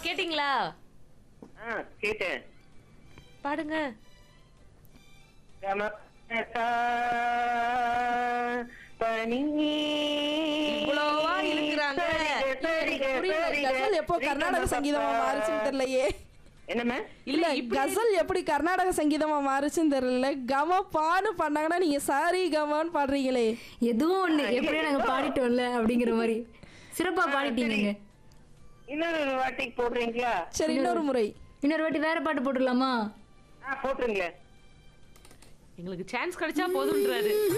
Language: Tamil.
கேட்டிங்களா ஆ கேட்டேன் பாடுங்க கமகா பனி இவ்வளவா இழுக்குறாங்க. சரிக, புரியல சரிக, கசல் எப்போ சரிக, கர்நாடக மகா. சங்கீதமா மாறுச்சுன்னு தெரியலையே என்னம்மா இல்ல இப்படி கசல் எப்படி கர்நாடக சங்கீதமா மாறுச்சுன்னு தெரியல கம பான்னு பண்ணாங்கன்னா நீங்க சாரி கமான்னு பாடுறீங்களே எதுவும் ஒண்ணு எப்படியோ நாங்க பாடிட்டோம்ல அப்படிங்கிற மாதிரி சிறப்பா பாடிட்டீங்க இன்னொரு வாட்டிக்கு போடுறீங்களா சரி இன்னொரு முறை இன்னொரு வாட்டி வேற பாட்டு போட்டுடலாமா ஆ போட்டுருங்களேன் எங்களுக்கு சான்ஸ் கிடைச்சா போதுன்றாரு